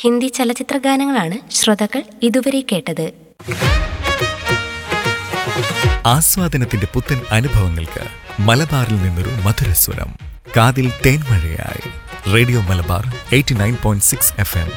ഹിന്ദി ചലച്ചിത്ര ഗാനങ്ങളാണ് ശ്രോതാക്കൾ ഇതുവരെ കേട്ടത് ആസ്വാദനത്തിന്റെ പുത്തൻ അനുഭവങ്ങൾക്ക് മലബാറിൽ നിന്നൊരു മധുരസ്വരം കാതിൽ തേൻമഴയായി Radio Malabar eighty nine point six F M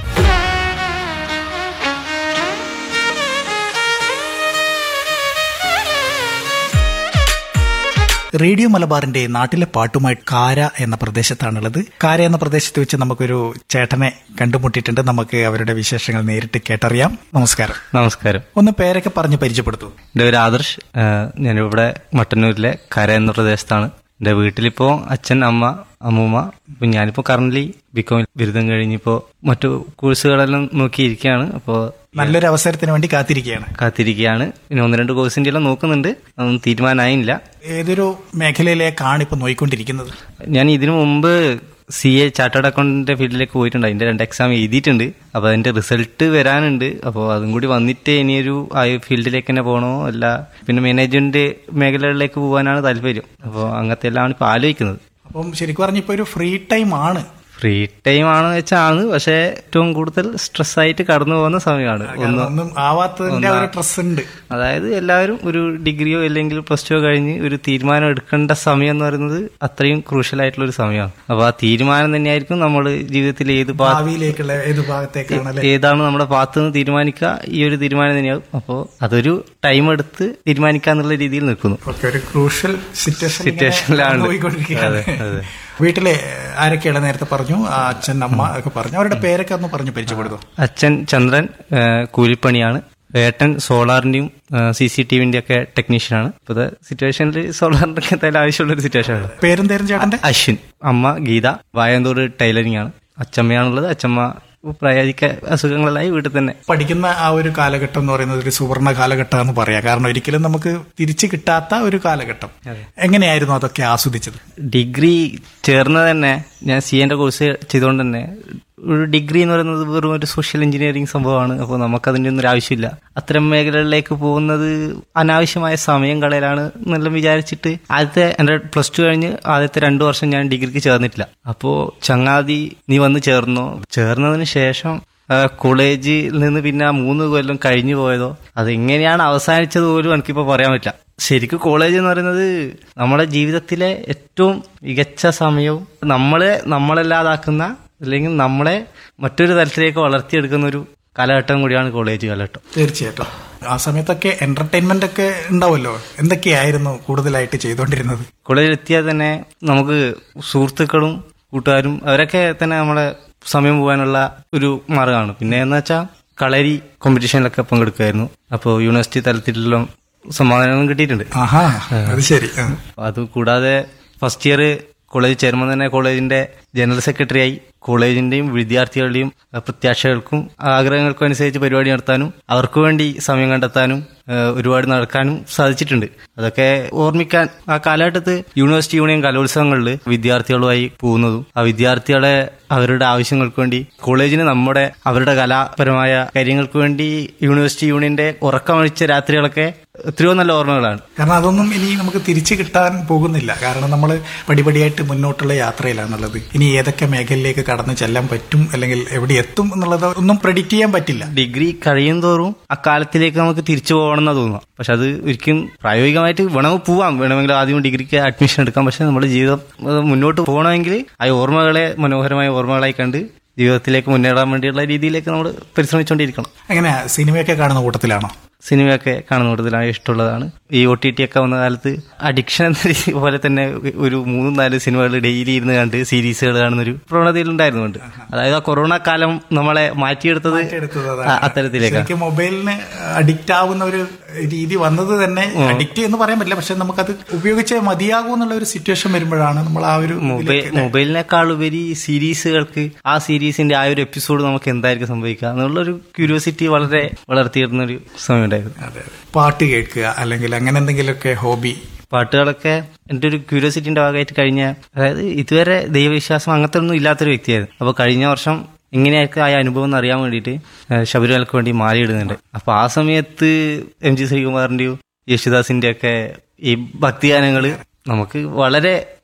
Radio മലബാറിന്റെ നാട്ടിലെ പാട്ടുമായി കാര എന്ന പ്രദേശത്താണുള്ളത് കാര എന്ന പ്രദേശത്ത് വെച്ച് നമുക്കൊരു ചേട്ടനെ കണ്ടുമുട്ടിയിട്ടുണ്ട് നമുക്ക് അവരുടെ വിശേഷങ്ങൾ നേരിട്ട് കേട്ടറിയാം നമസ്കാരം നമസ്കാരം ഒന്ന് പേരൊക്കെ പറഞ്ഞ് പരിചയപ്പെടുത്തൂ എൻ്റെ പേര് ആദർശ് ഏഹ് ഞാനിവിടെ മട്ടന്നൂരിലെ കര എന്ന പ്രദേശത്താണ് എൻ്റെ വീട്ടിലിപ്പോ അച്ഛൻ അമ്മ അമ്മൂമ്മ ഇപ്പൊ ഞാനിപ്പോ കറന്റ് ബികോം ബിരുദം കഴിഞ്ഞിപ്പോ മറ്റു കോഴ്സുകളെല്ലാം നോക്കിയിരിക്കുകയാണ് അപ്പോൾ നല്ലൊരു അവസരത്തിന് വേണ്ടി കാത്തിരിക്കുകയാണ് കാത്തിരിക്കുകയാണ് പിന്നെ ഒന്ന് രണ്ട് കോഴ്സിന്റെ എല്ലാം നോക്കുന്നുണ്ട് അതൊന്നും തീരുമാനമായില്ല ഏതൊരു മേഖലയിലേക്കാണ് ഇപ്പൊ നോയിക്കൊണ്ടിരിക്കുന്നത് ഞാൻ ഇതിനു മുമ്പ് സി എ ചാർട്ടേഡ് അക്കൗണ്ടിന്റെ ഫീൽഡിലേക്ക് പോയിട്ടുണ്ട് അതിന്റെ രണ്ട് എക്സാം എഴുതിയിട്ടുണ്ട് അപ്പോൾ അതിന്റെ റിസൾട്ട് വരാനുണ്ട് അപ്പോൾ അതും കൂടി വന്നിട്ട് ഇനിയൊരു ആ ഫീൽഡിലേക്ക് തന്നെ പോകണോ അല്ല പിന്നെ മാനേജ്മെന്റ് മേഖലകളിലേക്ക് പോകാനാണ് താല്പര്യം അപ്പോൾ അങ്ങനത്തെ എല്ലാം ഇപ്പോൾ ആലോചിക്കുന്നത് അപ്പം ശരിക്കും പറഞ്ഞ ഇപ്പൊ ഒരു ഫ്രീ ടൈം ആണ് ഫ്രീ ടൈം ആണെന്ന് വെച്ചാൽ ആണ് പക്ഷേ ഏറ്റവും കൂടുതൽ സ്ട്രെസ് ആയിട്ട് കടന്നു പോകുന്ന സമയമാണ് ഒന്ന് ഒന്നും ആവാത്തതിന്റെ ഒരു ഡ്രസ് ഉണ്ട് അതായത് എല്ലാവരും ഒരു ഡിഗ്രിയോ അല്ലെങ്കിൽ പ്ലസ് ടു കഴിഞ്ഞ് ഒരു തീരുമാനം എടുക്കേണ്ട സമയം എന്ന് പറയുന്നത് അത്രയും ക്രൂഷ്യൽ ആയിട്ടുള്ള ഒരു സമയമാണ് അപ്പൊ ആ തീരുമാനം തന്നെയായിരിക്കും നമ്മൾ ജീവിതത്തിൽ ഏത് പാ ഭാവിയിലേക്കുള്ള ഏത് ഭാഗത്തേക്കാണ് അല്ലെ ഏതാണ് നമ്മുടെ ഭാഗത്ത് നിന്ന് തീരുമാനിക്കുക ഈ ഒരു തീരുമാനം തന്നെയാവും അപ്പോൾ അതൊരു ടൈം എടുത്ത് തീരുമാനിക്കുക എന്നുള്ള രീതിയിൽ നിൽക്കുന്നു ഒക്കെ ഒരു ക്രൂഷ്യൽ സിറ്റുവേഷൻ സിറ്റുവേഷനിലാണ് പോയിക്കൊണ്ടിരിക്കുകയാണ് അതെ, അതെ. വീട്ടിലെ ആരൊക്കെയാണ് നേരത്തെ പറഞ്ഞു ആ അച്ഛൻ അമ്മ ഒക്കെ പറഞ്ഞു അവരുടെ പേരൊക്കെ ഒന്ന് പറഞ്ഞു പരിചയപ്പെടുത്തു അച്ഛൻ ചന്ദ്രൻ ആ, കൂലിപ്പണിയാണ് ഏട്ടൻ സോളാറിന്റെയും സി സി ടി വിന്റെ ഒക്കെ ടെക്നീഷ്യനാണ് ഇപ്പോഴത്തെ സിറ്റുവേഷനിൽ സോളാറിന്റെ ഒക്കെ എന്തായാലും ആവശ്യമുള്ള ഒരു സിറ്റുവേഷനാണ് പേരും തേരും ചേട്ടന്റെ അശ്വിൻ അമ്മ ഗീത വായന്തൂർ ടൈലറിംഗ് ആണ് അച്ചമ്മയാണുള്ളത് അച്ചമ്മ പ്രായോഗിക അസുഖങ്ങളായി വീട്ടിൽ തന്നെ പഠിക്കുന്ന ആ ഒരു കാലഘട്ടം എന്ന് പറയുന്നത് ഒരു സുവർണ കാലഘട്ടം എന്ന് പറയാം കാരണം ഒരിക്കലും നമുക്ക് തിരിച്ചു കിട്ടാത്ത ഒരു കാലഘട്ടം എങ്ങനെയായിരുന്നു അതൊക്കെ ആസ്വദിച്ചത് ഡിഗ്രി ചേർന്നത് തന്നെ ഞാൻ സി എന്റെ കോഴ്സ് ചെയ്തുകൊണ്ട് തന്നെ ഒരു ഡിഗ്രി എന്ന് പറയുന്നത് വെറും ഒരു സോഷ്യൽ എഞ്ചിനീയറിംഗ് സംഭവമാണ് അപ്പോൾ നമുക്കതിൻ്റെ ഒന്നും ഒരു ആവശ്യമില്ല അത്തരം മേഖലകളിലേക്ക് പോകുന്നത് അനാവശ്യമായ സമയം കളയലാണ് എന്നെല്ലാം വിചാരിച്ചിട്ട് ആദ്യത്തെ എൻ്റെ പ്ലസ് ടു കഴിഞ്ഞ് ആദ്യത്തെ രണ്ടു വർഷം ഞാൻ ഡിഗ്രിക്ക് ചേർന്നിട്ടില്ല അപ്പോൾ ചങ്ങാതി നീ വന്ന് ചേർന്നോ ചേർന്നതിന് ശേഷം ആ, കോളേജിൽ നിന്ന് പിന്നെ ആ മൂന്ന് കൊല്ലം കഴിഞ്ഞു പോയതോ അത് എങ്ങനെയാണ് അവസാനിച്ചത് പോലും എനിക്കിപ്പോൾ പറയാൻ പറ്റില്ല ശരിക്കും കോളേജ് എന്ന് പറയുന്നത് നമ്മുടെ ജീവിതത്തിലെ ഏറ്റവും മികച്ച സമയവും നമ്മളെ നമ്മളല്ലാതാക്കുന്ന അല്ലെങ്കിൽ നമ്മളെ മറ്റൊരു തലത്തിലേക്ക് വളർത്തിയെടുക്കുന്ന ഒരു കാലഘട്ടം കൂടിയാണ് കോളേജ് കാലഘട്ടം തീർച്ചയായിട്ടും ആ സമയത്തൊക്കെ എന്റർടൈൻമെന്റ് ഒക്കെ ഉണ്ടാവുമല്ലോ എന്തൊക്കെയായിരുന്നു കൂടുതലായിട്ട് ചെയ്തുകൊണ്ടിരുന്നത് കോളേജിൽ എത്തിയാൽ തന്നെ നമുക്ക് സുഹൃത്തുക്കളും കൂട്ടുകാരും അവരൊക്കെ തന്നെ നമ്മളെ സമയം പോകാനുള്ള ഒരു മാർഗമാണ് പിന്നെ എന്ന് വെച്ചാൽ കളരി കോമ്പറ്റീഷനിലൊക്കെ പങ്കെടുക്കുമായിരുന്നു അപ്പോൾ യൂണിവേഴ്സിറ്റി തലത്തിലെല്ലാം സമ്മാനങ്ങളും കിട്ടിയിട്ടുണ്ട് ആഹാ അത് ശരി ആ. അത് കൂടാതെ ഫസ്റ്റ് ഇയർ കോളേജ് ചേരുമ്പോൾ തന്നെ കോളേജിന്റെ ജനറൽ സെക്രട്ടറി ആയി കോളേജിന്റെയും വിദ്യാർത്ഥികളുടെയും അഹ് പ്രത്യാശകൾക്കും ആഗ്രഹങ്ങൾക്കും അനുസരിച്ച് പരിപാടി നടത്താനും അവർക്ക് വേണ്ടി സമയം കണ്ടെത്താനും ഏഹ് ഒരുപാട് നടക്കാനും സാധിച്ചിട്ടുണ്ട് അതൊക്കെ ഓർമ്മിക്കാൻ ആ കാലഘട്ടത്ത് യൂണിവേഴ്സിറ്റി യൂണിയൻ കലോത്സവങ്ങളിൽ വിദ്യാർത്ഥികളുമായി പോകുന്നതും ആ വിദ്യാർത്ഥികളെ അവരുടെ ആവശ്യങ്ങൾക്ക് വേണ്ടി കോളേജിന് നമ്മുടെ അവരുടെ കലാപരമായ കാര്യങ്ങൾക്ക് വേണ്ടി യൂണിവേഴ്സിറ്റി യൂണിയന്റെ ഉറക്കമഴിച്ച രാത്രികളൊക്കെ എത്രയോ നല്ല ഓർമ്മകളാണ് കാരണം അതൊന്നും ഇനി നമുക്ക് തിരിച്ചു കിട്ടാൻ പോകുന്നില്ല കാരണം നമ്മൾ പടിപടിയായിട്ട് മുന്നോട്ടുള്ള യാത്രയിലാണുള്ളത് ഇനി ഏതൊക്കെ മേഖലയിലേക്ക് കടന്നു ചെല്ലാൻ പറ്റും അല്ലെങ്കിൽ എവിടെ എത്തും എന്നുള്ളത് ഒന്നും പ്രഡിക്റ്റ് ചെയ്യാൻ പറ്റില്ല ഡിഗ്രി കഴിയും തോറും അക്കാലത്തിലേക്ക് നമുക്ക് തിരിച്ചു പോകണം എന്ന് തോന്നുക പക്ഷെ അത് ഒരിക്കലും പ്രായോഗികമായിട്ട് വേണമെങ്കിൽ പോവാം വേണമെങ്കിൽ ആദ്യം ഡിഗ്രിക്ക് അഡ്മിഷൻ എടുക്കാം പക്ഷെ നമ്മുടെ ജീവിതം അത് മുന്നോട്ട് പോകണമെങ്കിൽ ആ ഓർമ്മകളെ മനോഹരമായ ഓർമ്മകളായി കണ്ട് ജീവിതത്തിലേക്ക് മുന്നേറാൻ വേണ്ടിയുള്ള രീതിയിലേക്ക് നമ്മൾ പരിശ്രമിച്ചുകൊണ്ടിരിക്കണം എങ്ങനെ സിനിമയൊക്കെ കാണുന്ന കൂട്ടത്തിലാണോ സിനിമയൊക്കെ കാണുന്ന കൂടുതലാണ് ഇഷ്ടമുള്ളതാണ് ഈ ഒ ടി ടി ഒക്കെ വന്ന കാലത്ത് അഡിക്ഷൻ എന്ന രീതി പോലെ തന്നെ ഒരു മൂന്നും നാല് സിനിമകൾ ഡെയിലി ഇരുന്ന് കണ്ട് സീരീസുകൾ കാണുന്ന ഒരു പ്രവണതയിലുണ്ടായിരുന്നുണ്ട് അതായത് ആ കൊറോണ കാലം നമ്മളെ മാറ്റിയെടുത്തത് എടുത്തത് അതാണ്. ആ- അത്തരത്തിലേക്കാണ് ശരിക്കും മൊബൈലിന് അഡിക്റ്റ് ആവുന്ന ഒരു രീതി വന്നത് തന്നെ അഡിക്റ്റ് എന്ന് പറയാൻ പറ്റില്ല പക്ഷെ നമുക്കത് ഉപയോഗിച്ചേ മതിയാകൂ എന്നുള്ള ഒരു സിറ്റുവേഷൻ വരുമ്പോഴാണ് നമ്മൾ ആ ഒരു മൊബൈൽ മൊബൈലിനേക്കാൾ ഉപരി സീരീസുകൾക്ക് ആ സീരീസിന്റെ ആ ഒരു എപ്പിസോഡ് നമുക്ക് എന്തായിരിക്കും സംഭവിക്കുക എന്നുള്ള ഒരു ക്യൂരിയോസിറ്റി വളരെ വളർത്തിയിരുന്ന ഒരു സമയമുണ്ടായിരുന്നു അതെ, അതെ. പാട്ട് കേൾക്കുക അല്ലെങ്കിൽ അങ്ങനെ എന്തെങ്കിലുമൊക്കെ ഹോബി പാട്ടുകളൊക്കെ എൻ്റെ ഒരു ക്യൂരിയോസിറ്റിന്റെ ഭാഗമായിട്ട് കഴിഞ്ഞ അതായത് ഇതുവരെ ദൈവവിശ്വാസം അങ്ങനത്തെ ഒന്നും ഇല്ലാത്തൊരു വ്യക്തിയായിരുന്നു അപ്പോൾ കഴിഞ്ഞ വർഷം എങ്ങനെയായിരിക്കും ആ അനുഭവം എന്ന് അറിയാൻ വേണ്ടിയിട്ട് ഏഹ് ശബരിമലക്ക് വേണ്ടി മാലയിടുന്നുണ്ട് അപ്പോൾ ആ സമയത്ത് എം ജി ശ്രീകുമാറിന്റെയും യേശുദാസിന്റെ ഒക്കെ ഈ ഭക്തിഗാനങ്ങൾ നമുക്ക് വളരെ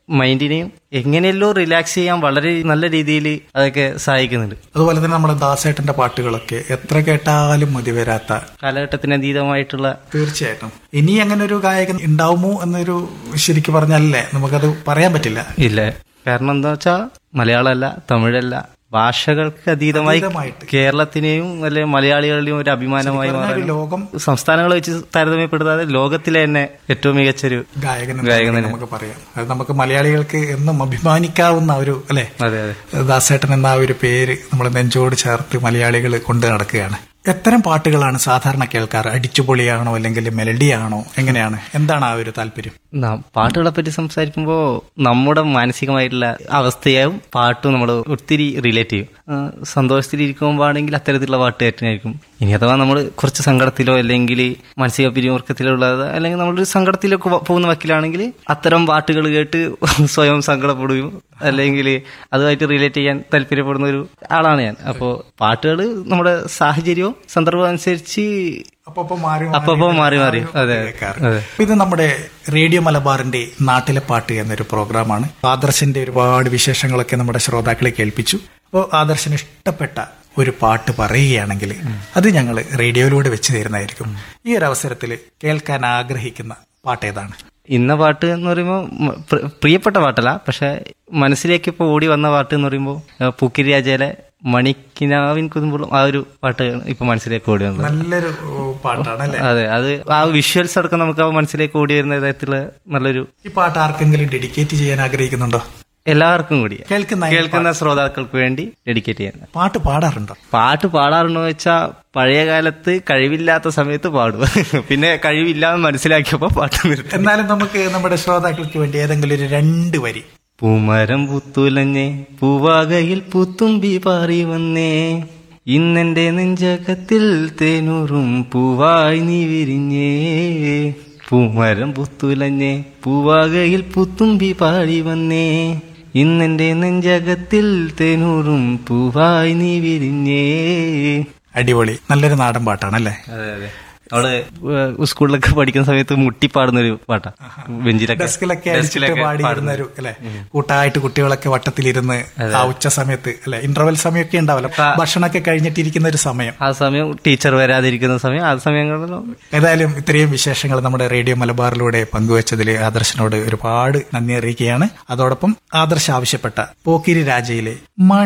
മൈൻഡിനെയും എങ്ങനെയല്ലോ റിലാക്സ് ചെയ്യാൻ വളരെ നല്ല രീതിയിൽ അതൊക്കെ സഹായിക്കുന്നുണ്ട് അതുപോലെ തന്നെ നമ്മുടെ ദാസേട്ടന്റെ പാട്ടുകളൊക്കെ എത്ര കേട്ടാലും മതി വരാത്ത കാലഘട്ടത്തിന് അതീതമായിട്ടുള്ള തീർച്ചയായിട്ടും ഇനി അങ്ങനെ ഒരു ഗായകൻ ഉണ്ടാവുമോ എന്നൊരു ശരിക്കും പറഞ്ഞാലല്ലേ നമുക്കത് പറയാൻ പറ്റില്ല ഇല്ല കാരണം എന്താ വെച്ചാ മലയാളമല്ല തമിഴല്ല ഭാഷകൾക്ക് അതീതമായി അതീതമായിട്ട്. കേരളത്തിനെയും അല്ലെ മലയാളികളുടെയും ഒരു അഭിമാനമായി പറഞ്ഞാൽ ഒരു മാറാൻ ലോകം സംസ്ഥാനങ്ങളെ വെച്ച് താരതമ്യപ്പെടുത്താതെ ലോകത്തിലെ തന്നെ ഏറ്റവും മികച്ചൊരു ഗായകൻ എന്ന് ഗായകൻ വേണമെങ്കിൽ നമുക്ക് പറയാം അത് നമുക്ക് മലയാളികൾക്ക് എന്നും അഭിമാനിക്കാവുന്ന ഒരു അല്ലെ അതെ അതെ ദാസേട്ടൻ എന്ന ആ ഒരു പേര് നമ്മൾ നെഞ്ചോട് ചേർത്ത് മലയാളികൾ കൊണ്ട് നടക്കുകയാണ് എത്തരം പാട്ടുകളാണ് സാധാരണ കേൾക്കാറ് അടിച്ചുപൊളിയാണോ അല്ലെങ്കിൽ മെലഡിയാണോ എങ്ങനെയാണ് എന്താണ് ആ ഒരു താല്പര്യം ന- പാട്ടുകളെ പറ്റി സംസാരിക്കുമ്പോൾ നമ്മുടെ മാനസികമായിട്ടുള്ള അവസ്ഥയാവും പാട്ടും നമ്മൾ ഒത്തിരി റിലേറ്റ് ചെയ്യും ആ, സന്തോഷത്തിലിരിക്കുമ്പോൾ ആണെങ്കിൽ അത്തരത്തിലുള്ള പാട്ട് കേട്ടായിരിക്കും ഇനി അഥവാ നമ്മൾ കുറച്ച് സങ്കടത്തിലോ അല്ലെങ്കിൽ മാനസിക പിരിമുറുക്കത്തിലോ ഉള്ളത് അല്ലെങ്കിൽ നമ്മളൊരു സങ്കടത്തിലൊക്കെ പോ- പോകുന്ന വക്കിലാണെങ്കിൽ അത്തരം പാട്ടുകൾ കേട്ട് സ്വയം സങ്കടപ്പെടുകയും അല്ലെങ്കിൽ അതുമായിട്ട് റിലേറ്റ് ചെയ്യാൻ താല്പര്യപ്പെടുന്ന ഒരു ആളാണ് ഞാൻ അപ്പോൾ പാട്ടുകൾ നമ്മുടെ സാഹചര്യവും സന്ദർഭവും അനുസരിച്ച് അപ്പൊ മാറി അപ്പപ്പോ മാറി മാറി അതെ കേൾക്കാറ്. അതെ ഇത് നമ്മുടെ റേഡിയോ മലബാറിന്റെ നാട്ടിലെ പാട്ട് എന്നൊരു പ്രോഗ്രാമാണ് ആദർശിന്റെ ഒരുപാട് വിശേഷങ്ങളൊക്കെ നമ്മുടെ ശ്രോതാക്കളെ കേൾപ്പിച്ചു അപ്പോൾ ആദർശന് ഇഷ്ടപ്പെട്ട ഒരു പാട്ട് പറയുകയാണെങ്കിൽ അത് ഞങ്ങൾ റേഡിയോയിലൂടെ വെച്ച് തരുന്നതായിരിക്കും ഈ ഒരു അവസരത്തിൽ കേൾക്കാൻ ആഗ്രഹിക്കുന്ന പാട്ട് ഏതാണ് ഇന്ന പാട്ട് എന്ന് പറയുമ്പോൾ മ- പ്ര- പ്രിയപ്പെട്ട പാട്ടല്ല പക്ഷെ മനസ്സിലേക്ക് ഇപ്പോൾ ഓടി വന്ന പാട്ട് എന്ന് പറയുമ്പോൾ പൂക്കിരി രാജയിലെ മണിക്കിനാവിൻ കുതുമ്പോഴും ആ ഒരു പാട്ട് ഇപ്പൊ മനസ്സിലേക്ക് ഓടി വന്നത് നല്ലൊരു പാട്ടാണ് അല്ലെ അതെ അത് ആ വിഷ്വൽസ് അടക്കം നമുക്ക് ആ മനസ്സിലേക്ക് ഓടി വരുന്ന വിധത്തിലുള്ള നല്ലൊരു ഈ പാട്ട് ആർക്കെങ്കിലും ഡെഡിക്കേറ്റ് ചെയ്യാൻ ആഗ്രഹിക്കുന്നുണ്ടോ എല്ലാവർക്കും കൂടി കേൾക്കുന്ന ഈ കേൾക്കുന്ന ശ്രോതാക്കൾക്ക് വേണ്ടി ഡെഡിക്കേറ്റ് ചെയ്യാൻ പാട്ട് പാടാറുണ്ടോ പാട്ട് പാടാറുണ്ടോ വെച്ചാൽ പഴയ കാലത്ത് കഴിവില്ലാത്ത സമയത്ത് പാടും പിന്നെ കഴിവില്ലാന്ന് മനസ്സിലാക്കിയപ്പോ പാട്ട് നിർത്തി എന്നാലും നമുക്ക് നമ്മുടെ ശ്രോതാക്കൾക്ക് വേണ്ടി ഏതെങ്കിലും ഒരു രണ്ട് വരി പൂമരം പുത്തുലഞ്ഞേ പൂവാകയിൽ പുത്തുമ്പി പാറി വന്നേ ഇന്നെന്റെ നെഞ്ചകത്തിൽ തേനൂറും പൂവായി നീ വിരിഞ്ഞേ പൂമരം പുത്തുലഞ്ഞേ പൂവാകയിൽ പുത്തുമ്പി പാടി വന്നേ ഇന്നെന്റെ നെഞ്ചകത്തിൽ തേനൂറും പൂവായി നീ വിരിഞ്ഞേ അടിപൊളി നല്ലൊരു നാടൻ പാട്ടാണല്ലേ അതെ അതെ അവിടെ ഏഹ്, സ്കൂളിലൊക്കെ പഠിക്കുന്ന സമയത്ത് മുട്ടിപ്പാടുന്ന ഒരു പാട്ടാ ബെഞ്ചിലൊക്കെ ഡെസ്കിലൊക്കെ അടിച്ചിട്ട് ഡെസ്കിലൊക്കെ പാടിയിരുന്ന ഒരു അല്ലെ കൂട്ടായിട്ട് കുട്ടികളൊക്കെ വട്ടത്തിലിരുന്ന് ആ ഉച്ച സമയത്ത് അല്ലെ ഇന്റർവെൽ സമയമൊക്കെ ഉണ്ടാവല്ലോ ഭക്ഷണമൊക്കെ കഴിഞ്ഞിട്ടിരിക്കുന്ന ഒരു സമയം ആ സമയം ടീച്ചർ വരാതിരിക്കുന്ന സമയം ആ സമയങ്ങളിൽ ഏതായാലും ഇത്രയും വിശേഷങ്ങൾ നമ്മുടെ റേഡിയോ മലബാറിലൂടെ പങ്കുവച്ചതിൽ ആദർശനോട് ഒരുപാട് നന്ദി അറിയിക്കുകയാണ് അതോടൊപ്പം ആദർശ് ആവശ്യപ്പെട്ട പോക്കിരി രാജയിലെ മ